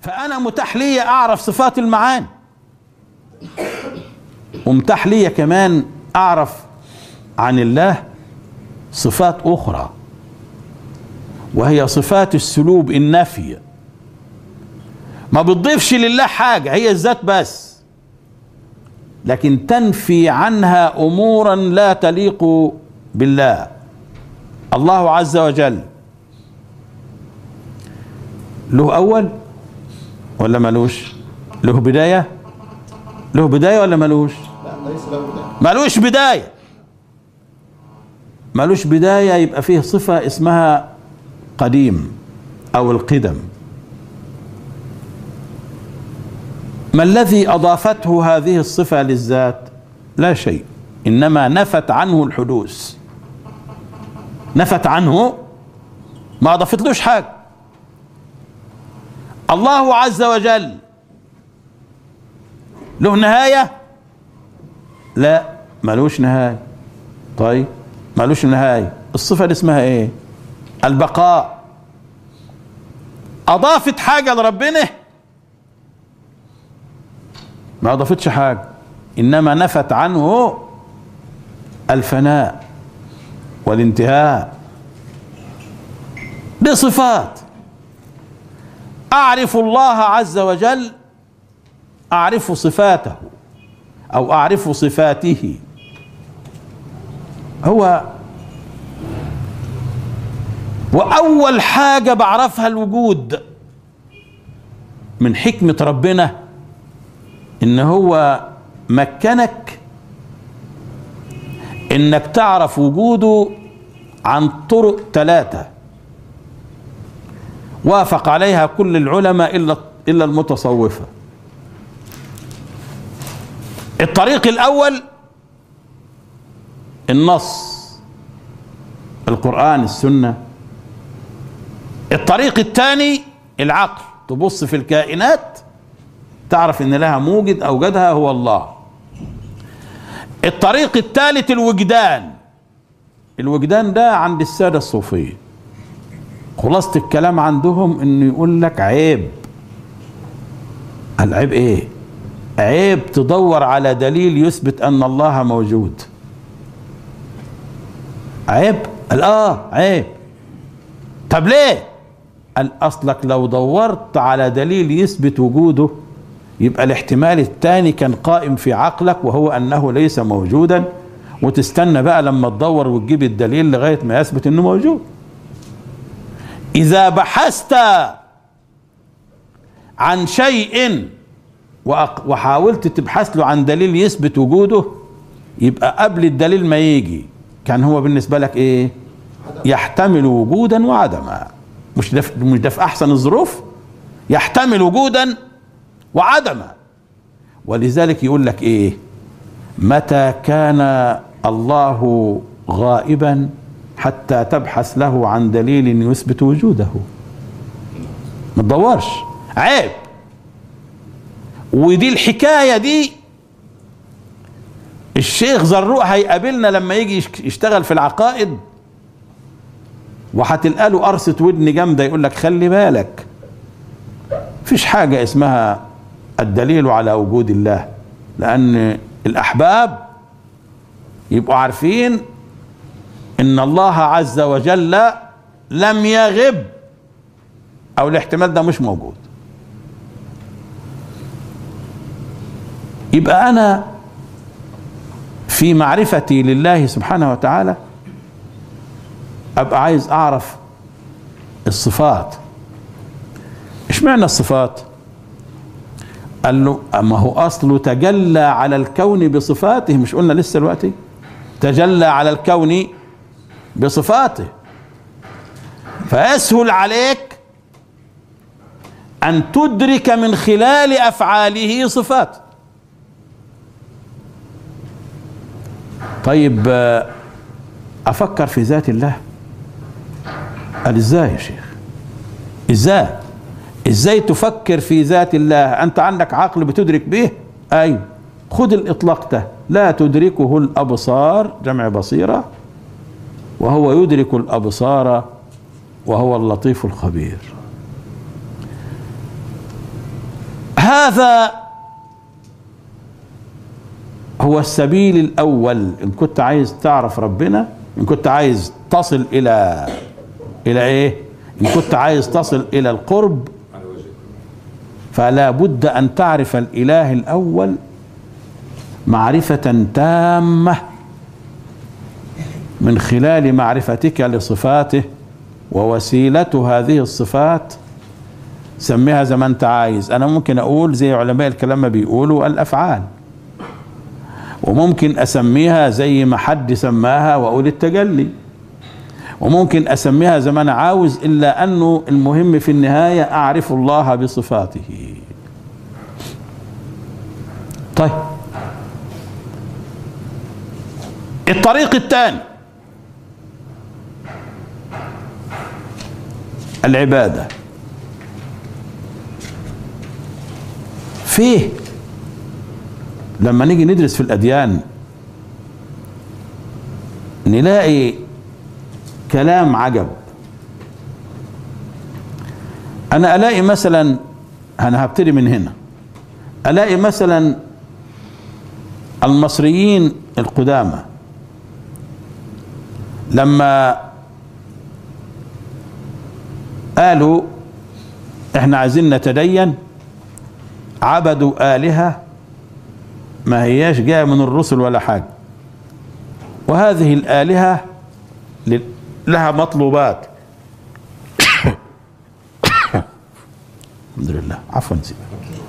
فأنا متاح لي أعرف صفات المعاني ومتاح لي كمان أعرف عن الله صفات أخرى وهي صفات السلوب النفي ما بتضيفش لله حاجة هي الذات بس لكن تنفي عنها أمورا لا تليق بالله الله عز وجل له أول ولا ملوش له بداية له بداية ولا ملوش لا ليس له بداية ملوش بداية ملوش بداية يبقى فيه صفة اسمها قديم أو القدم ما الذي أضافته هذه الصفة للذات لا شيء إنما نفت عنه الحدوث نفت عنه ما أضافتلوش حاجة الله عز وجل له نهاية لا ملوش نهاية طيب ملوش نهاية الصفة اللي اسمها ايه البقاء اضافت حاجة لربنا ما اضافتش حاجة انما نفت عنه الفناء والانتهاء دي صفات اعرف الله عز وجل اعرف صفاته او اعرف صفاته هو واول حاجه بعرفها الوجود من حكمه ربنا ان هو مكنك انك تعرف وجوده عن طرق ثلاثه وافق عليها كل العلماء الا الا المتصوفه الطريق الاول النص القران السنه الطريق الثاني العقل تبص في الكائنات تعرف ان لها موجد اوجدها هو الله الطريق الثالث الوجدان الوجدان ده عند الساده الصوفيه خلاصه الكلام عندهم انه يقول لك عيب العيب ايه عيب تدور على دليل يثبت ان الله موجود عيب قال اه عيب طب ليه قال اصلك لو دورت على دليل يثبت وجوده يبقى الاحتمال الثاني كان قائم في عقلك وهو انه ليس موجودا وتستنى بقى لما تدور وتجيب الدليل لغايه ما يثبت انه موجود اذا بحثت عن شيء وأق- وحاولت تبحث له عن دليل يثبت وجوده يبقى قبل الدليل ما يجي كان هو بالنسبه لك ايه يحتمل وجودا وعدما مش ده في- مش ده في احسن الظروف يحتمل وجودا وعدما ولذلك يقول لك ايه متى كان الله غائبا حتى تبحث له عن دليل يثبت وجوده ما تدورش عيب ودي الحكايه دي الشيخ زروق هيقابلنا لما يجي يشك- يشتغل في العقائد وهتلقى له قرصه ودن جامده يقول لك خلي بالك فيش حاجه اسمها الدليل على وجود الله لان الاحباب يبقوا عارفين ان الله عز وجل لم يغب او الاحتمال ده مش موجود يبقى انا في معرفتي لله سبحانه وتعالى ابقى عايز اعرف الصفات اشمعنى الصفات قال له اما هو اصله تجلى على الكون بصفاته مش قلنا لسه دلوقتي تجلى على الكون بصفاته فيسهل عليك ان تدرك من خلال افعاله صفات طيب آه، افكر في ذات الله قال ازاي يا شيخ ازاي ازاي تفكر في ذات الله انت عندك عقل بتدرك به ايوه خد الاطلاق ده لا تدركه الابصار جمع بصيره وهو يدرك الابصار وهو اللطيف الخبير هذا هو السبيل الاول ان كنت عايز تعرف ربنا ان كنت عايز تصل الى الى ايه ان كنت عايز تصل الى القرب فلا بد ان تعرف الاله الاول معرفه تامه من خلال معرفتك لصفاته ووسيلة هذه الصفات سميها زي ما انت عايز انا ممكن اقول زي علماء الكلام ما بيقولوا الافعال وممكن اسميها زي ما حد سماها واقول التجلي وممكن اسميها زي ما انا عاوز الا انه المهم في النهايه اعرف الله بصفاته طيب الطريق الثاني العباده فيه لما نيجي ندرس في الاديان نلاقي كلام عجب انا الاقي مثلا انا هبتدي من هنا الاقي مثلا المصريين القدامى لما قالوا احنا عايزين نتدين عبدوا آلهة ما هياش جاية من الرسل ولا حاجة وهذه الآلهة لها مطلوبات الحمد لله عفوا سيدي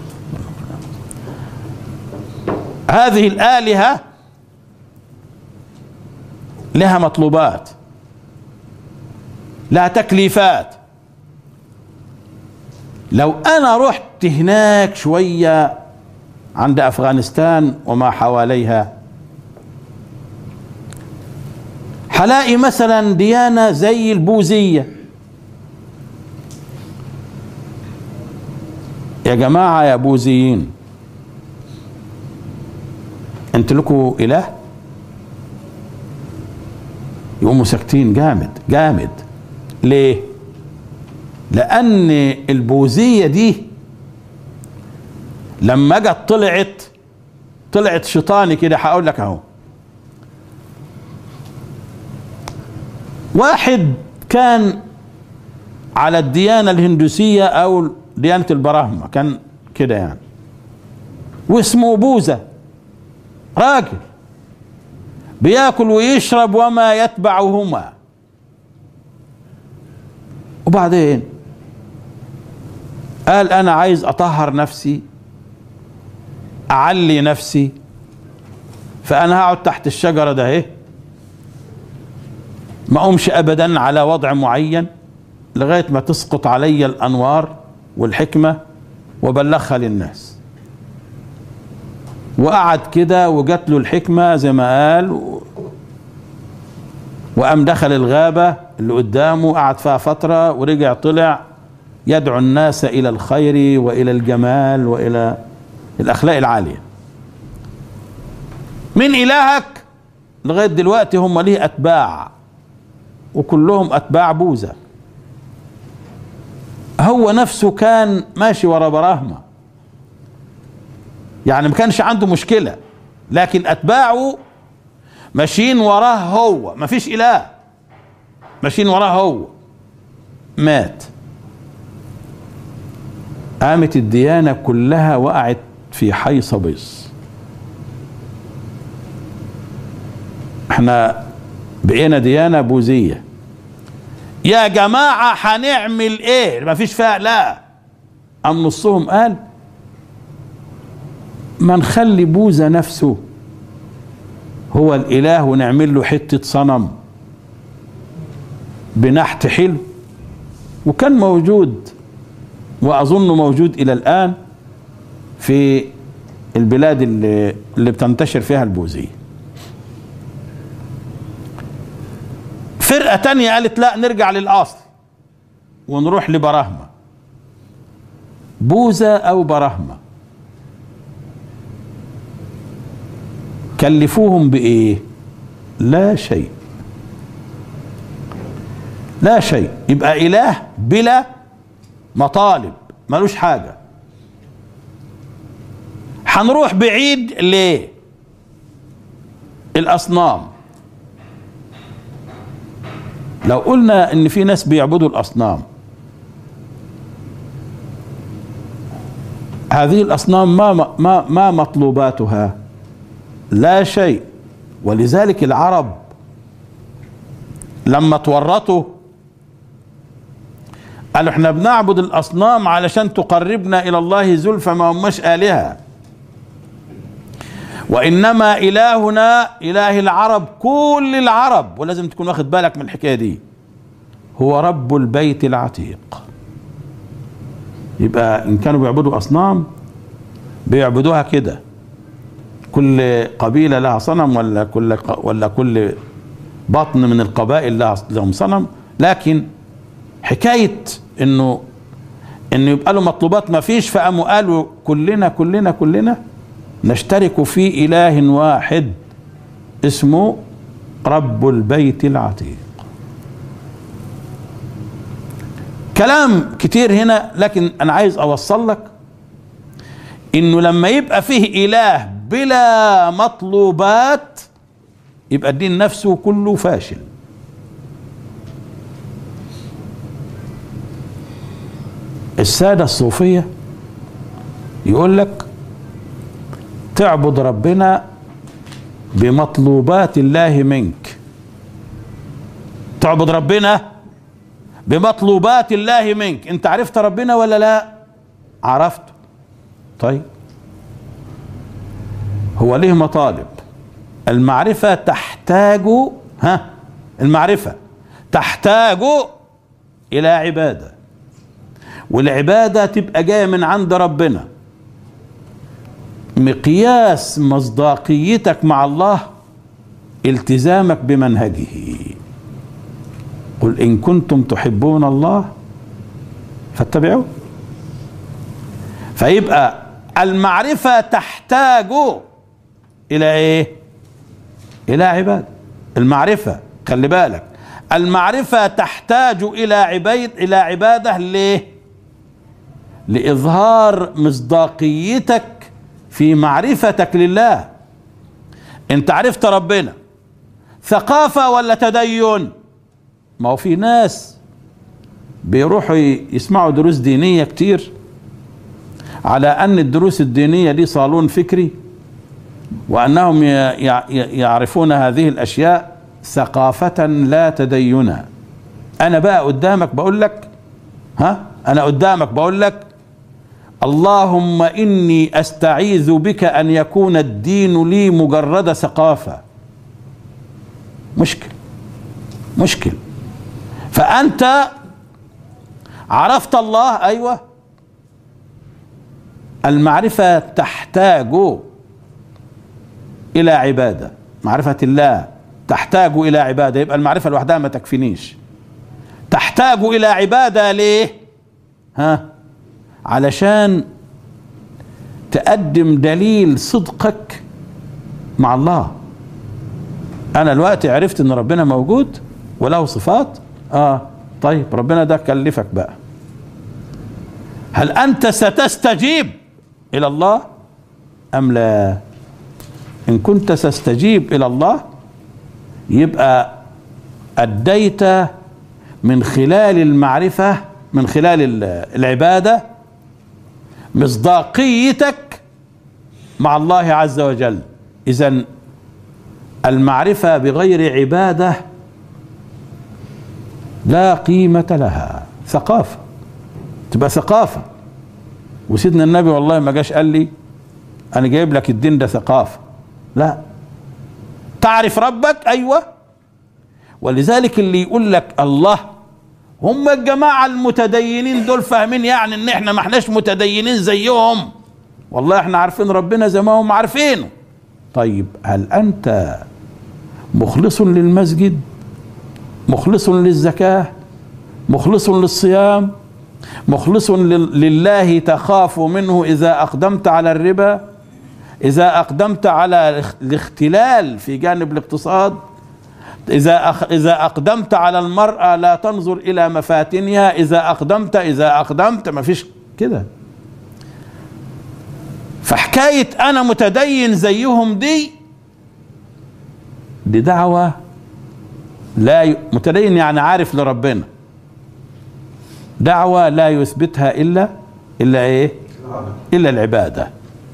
هذه الآلهة لها مطلوبات لها تكليفات لو انا رحت هناك شويه عند افغانستان وما حواليها هلاقي مثلا ديانه زي البوذيه يا جماعه يا بوذيين انت لكم اله يقوموا ساكتين جامد جامد ليه لان البوذيه دي لما جت طلعت طلعت شيطاني كده هقول لك اهو واحد كان على الديانه الهندوسيه او ديانه البراهمه كان كده يعني واسمه بوذا راجل بياكل ويشرب وما يتبعهما وبعدين قال انا عايز اطهر نفسي اعلي نفسي فانا هقعد تحت الشجره ده اهي ما اقومش ابدا على وضع معين لغايه ما تسقط علي الانوار والحكمه وبلغها للناس وقعد كده وجات له الحكمه زي ما قال و... وقام دخل الغابه اللي قدامه قعد فيها فتره ورجع طلع يدعو الناس الى الخير والى الجمال والى الاخلاق العاليه من الهك لغايه دلوقتي هم ليه اتباع وكلهم اتباع بوذا هو نفسه كان ماشي ورا براهمه يعني ما كانش عنده مشكله لكن اتباعه ماشيين وراه هو ما فيش اله ماشيين وراه هو مات قامت الديانه كلها وقعت في حيص بيص احنا بقينا ديانه بوذيه يا جماعه هنعمل ايه ما فيش فيها لا ام نصهم قال ما نخلي بوذا نفسه هو الاله ونعمل له حته صنم بنحت حلو وكان موجود واظن موجود الى الان في البلاد اللي, اللي بتنتشر فيها البوذيه فرقه تانية قالت لا نرجع للاصل ونروح لبراهمه بوذا او براهمه كلفوهم بايه لا شيء لا شيء يبقى اله بلا مطالب ملوش حاجه هنروح بعيد ليه الاصنام لو قلنا ان في ناس بيعبدوا الاصنام هذه الاصنام ما ما ما مطلوباتها لا شيء ولذلك العرب لما تورطوا قالوا احنا بنعبد الاصنام علشان تقربنا الى الله زلفى ما هماش الهه وانما الهنا اله العرب كل العرب ولازم تكون واخد بالك من الحكايه دي هو رب البيت العتيق يبقى ان كانوا بيعبدوا اصنام بيعبدوها كده كل قبيله لها صنم ولا كل ولا كل بطن من القبائل لها لهم صنم لكن حكايه انه انه يبقى له مطلوبات ما فيش فقاموا قالوا كلنا كلنا كلنا نشترك في اله واحد اسمه رب البيت العتيق كلام كتير هنا لكن انا عايز اوصل لك انه لما يبقى فيه اله بلا مطلوبات يبقى الدين نفسه كله فاشل السادة الصوفية يقول لك تعبد ربنا بمطلوبات الله منك تعبد ربنا بمطلوبات الله منك انت عرفت ربنا ولا لا عرفته طيب هو ليه مطالب المعرفة تحتاج ها المعرفة تحتاج إلى عبادة والعبادة تبقى جاية من عند ربنا مقياس مصداقيتك مع الله التزامك بمنهجه قل إن كنتم تحبون الله فاتبعوه فيبقى المعرفة تحتاج إلى إيه؟ إلى عبادة المعرفة خلي بالك المعرفة تحتاج إلى عبيد إلى عبادة ليه؟ لإظهار مصداقيتك في معرفتك لله أنت عرفت ربنا ثقافة ولا تدين؟ ما هو في ناس بيروحوا يسمعوا دروس دينية كتير على أن الدروس الدينية دي صالون فكري وأنهم يعرفون هذه الأشياء ثقافة لا تدينا أنا بقى قدامك بقول لك ها أنا قدامك بقول لك اللهم إني أستعيذ بك أن يكون الدين لي مجرد ثقافة مشكل مشكل فأنت عرفت الله أيوه المعرفة تحتاج إلى عبادة معرفة الله تحتاج إلى عبادة يبقى المعرفة لوحدها ما تكفينيش تحتاج إلى عبادة ليه ها علشان تقدم دليل صدقك مع الله أنا الوقت عرفت إن ربنا موجود وله صفات آه طيب ربنا ده كلفك بقى هل أنت ستستجيب إلى الله أم لا إن كنت تستجيب إلى الله يبقى أديت من خلال المعرفة من خلال العبادة مصداقيتك مع الله عز وجل إذا المعرفة بغير عبادة لا قيمة لها ثقافة تبقى ثقافة وسيدنا النبي والله ما جاش قال لي انا جايب لك الدين ده ثقافه لا تعرف ربك ايوه ولذلك اللي يقول لك الله هم الجماعه المتدينين دول فاهمين يعني ان احنا ما احناش متدينين زيهم والله احنا عارفين ربنا زي ما هم عارفينه طيب هل انت مخلص للمسجد مخلص للزكاه مخلص للصيام مخلص لله تخاف منه اذا اقدمت على الربا اذا اقدمت على الاختلال في جانب الاقتصاد اذا أخ اذا اقدمت على المراه لا تنظر الى مفاتنها اذا اقدمت اذا اقدمت ما فيش كده فحكاية أنا متدين زيهم دي دي دعوة لا ي... متدين يعني عارف لربنا دعوة لا يثبتها إلا إلا إيه؟ إلا العبادة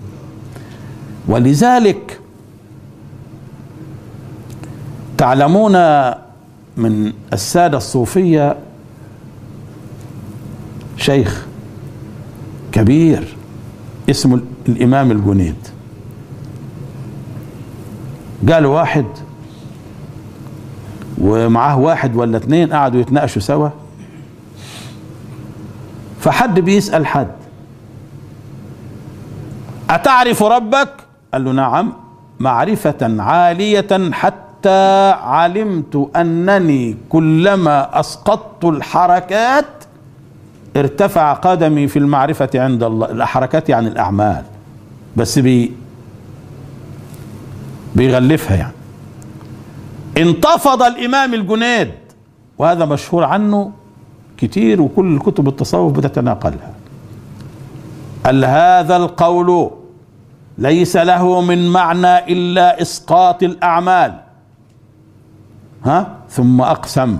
ولذلك تعلمون من السادة الصوفية شيخ كبير اسمه الإمام الجنيد قال واحد ومعاه واحد ولا اتنين قعدوا يتناقشوا سوا فحد بيسأل حد أتعرف ربك؟ قال له نعم معرفة عالية حتى علمت أنني كلما أسقطت الحركات ارتفع قدمي في المعرفة عند الله الحركات يعني الأعمال بس بي بيغلفها يعني انتفض الإمام الجنيد وهذا مشهور عنه كتير وكل كتب التصوف بتتناقلها قال هذا القول ليس له من معنى إلا إسقاط الأعمال ها ثم أقسم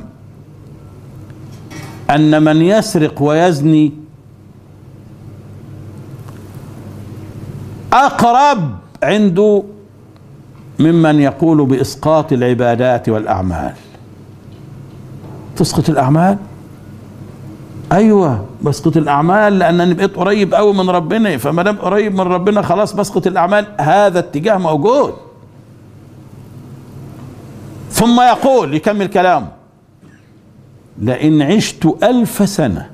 أن من يسرق ويزني أقرب عنده ممن يقول بإسقاط العبادات والأعمال تسقط الأعمال أيوة بسقط الأعمال لأنني بقيت قريب أوي من ربنا فما دام قريب من ربنا خلاص بسقط الأعمال هذا اتجاه موجود ثم يقول يكمل كلامه لئن عشت ألف سنة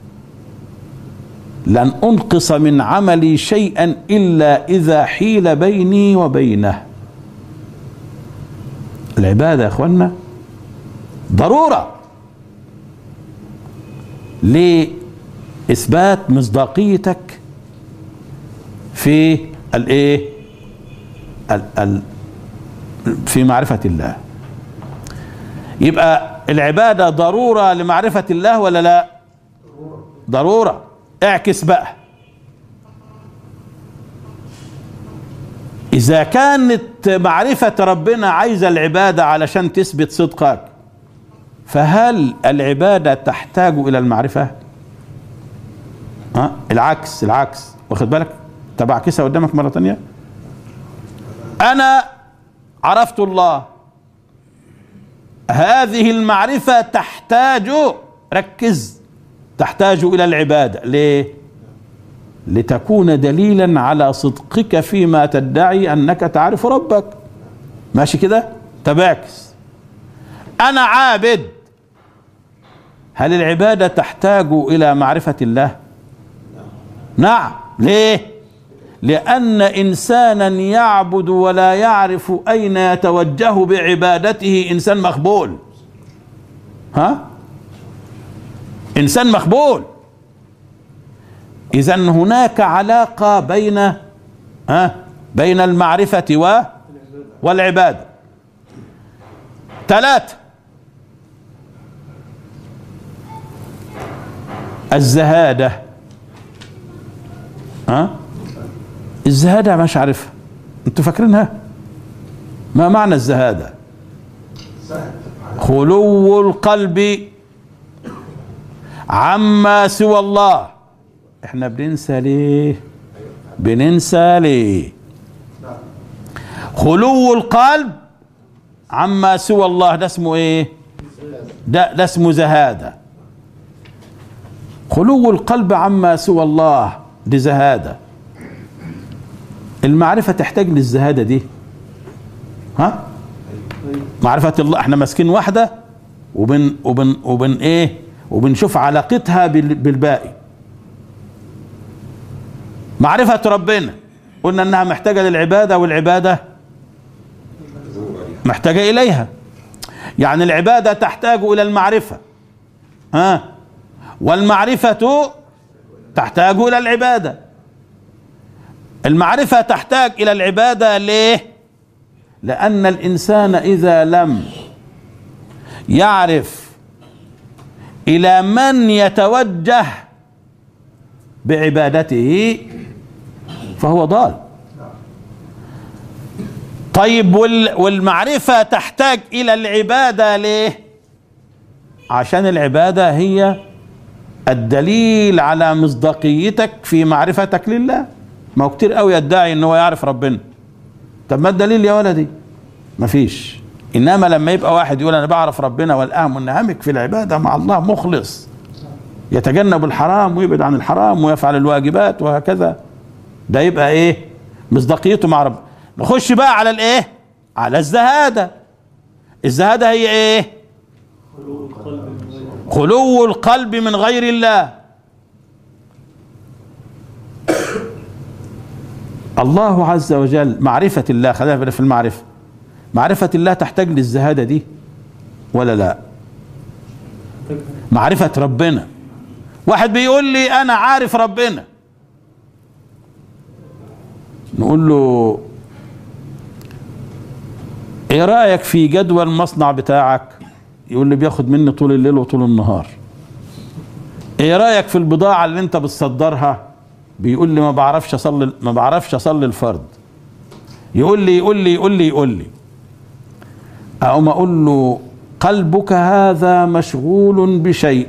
لن أنقص من عملي شيئا إلا إذا حيل بيني وبينه العبادة يا أخوانا ضرورة لإثبات مصداقيتك في الإيه ال ال في معرفة الله يبقى العبادة ضرورة لمعرفة الله ولا لا ضرورة اعكس بقى إذا كانت معرفة ربنا عايزة العبادة علشان تثبت صدقك فهل العبادة تحتاج إلى المعرفة؟ ها؟ العكس العكس واخد بالك؟ طب أعكسها قدامك مرة تانية؟ أنا عرفت الله هذه المعرفة تحتاج ركز تحتاج إلى العبادة ليه؟ لتكون دليلا على صدقك فيما تدعي أنك تعرف ربك ماشي كده؟ طب اعكس أنا عابد هل العبادة تحتاج إلى معرفة الله؟ نعم ليه؟ لأن إنسانا يعبد ولا يعرف أين يتوجه بعبادته إنسان مخبول ها؟ إنسان مخبول إذا هناك علاقة بين ها؟ بين المعرفة و والعبادة ثلاثة الزهادة ها؟ الزهادة مش عارفها انتوا فاكرينها ما معنى الزهادة خلو القلب عما سوى الله احنا بننسى ليه بننسى ليه خلو القلب عما سوى الله ده اسمه ايه ده, ده اسمه زهادة خلو القلب عما سوى الله دي زهاده المعرفة تحتاج للزهادة دي ها معرفة الله احنا ماسكين واحدة وبن وبن وبن ايه وبنشوف علاقتها بالباقي معرفة ربنا قلنا انها محتاجة للعبادة والعبادة محتاجة اليها يعني العبادة تحتاج الى المعرفة ها والمعرفة تحتاج الى العباده المعرفة تحتاج إلى العبادة ليه؟ لأن الإنسان إذا لم يعرف إلى من يتوجه بعبادته فهو ضال طيب وال والمعرفة تحتاج إلى العبادة ليه؟ عشان العبادة هي الدليل على مصداقيتك في معرفتك لله ما هو كتير قوي يدعي ان هو يعرف ربنا طب ما الدليل يا ولدي مفيش انما لما يبقى واحد يقول انا بعرف ربنا والان منهمك في العباده مع الله مخلص يتجنب الحرام ويبعد عن الحرام ويفعل الواجبات وهكذا ده يبقى ايه مصداقيته مع رب نخش بقى على الايه على الزهاده الزهاده هي ايه خلو القلب من غير الله الله عز وجل معرفة الله خلينا في المعرفة معرفة الله تحتاج للزهادة دي ولا لا معرفة ربنا واحد بيقول لي أنا عارف ربنا نقول له ايه رأيك في جدول المصنع بتاعك يقول لي بياخد مني طول الليل وطول النهار ايه رايك في البضاعه اللي انت بتصدرها بيقول لي ما بعرفش اصلي ما بعرفش اصلي الفرض يقول لي يقول لي يقول لي يقول لي اقوم اقول له قلبك هذا مشغول بشيء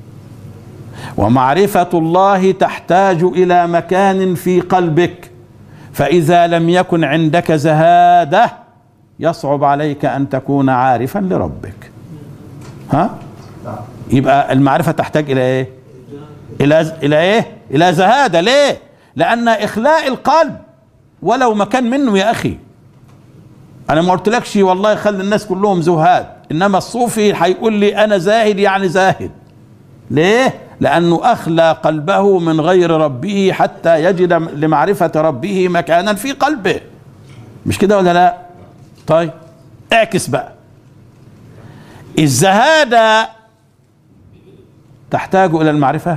ومعرفه الله تحتاج الى مكان في قلبك فاذا لم يكن عندك زهاده يصعب عليك ان تكون عارفا لربك ها يبقى المعرفة تحتاج إلى إيه؟ إلى إلى إيه؟ إلى زهادة ليه؟ لأن إخلاء القلب ولو مكان منه يا أخي أنا ما قلتلكش والله خلي الناس كلهم زهاد إنما الصوفي هيقول لي أنا زاهد يعني زاهد ليه؟ لأنه أخلى قلبه من غير ربه حتى يجد لمعرفة ربه مكانا في قلبه مش كده ولا لا؟ طيب اعكس بقى الزهادة تحتاج إلى المعرفة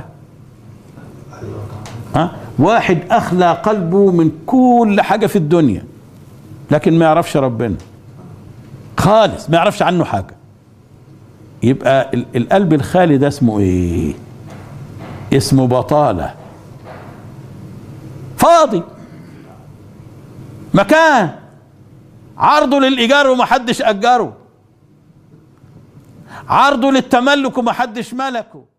ها؟ واحد أخلى قلبه من كل حاجة في الدنيا لكن ما يعرفش ربنا خالص ما يعرفش عنه حاجة يبقى القلب الخالي ده اسمه ايه اسمه بطالة فاضي مكان عرضه للإيجار ومحدش أجره عرضه للتملك ومحدش ملكه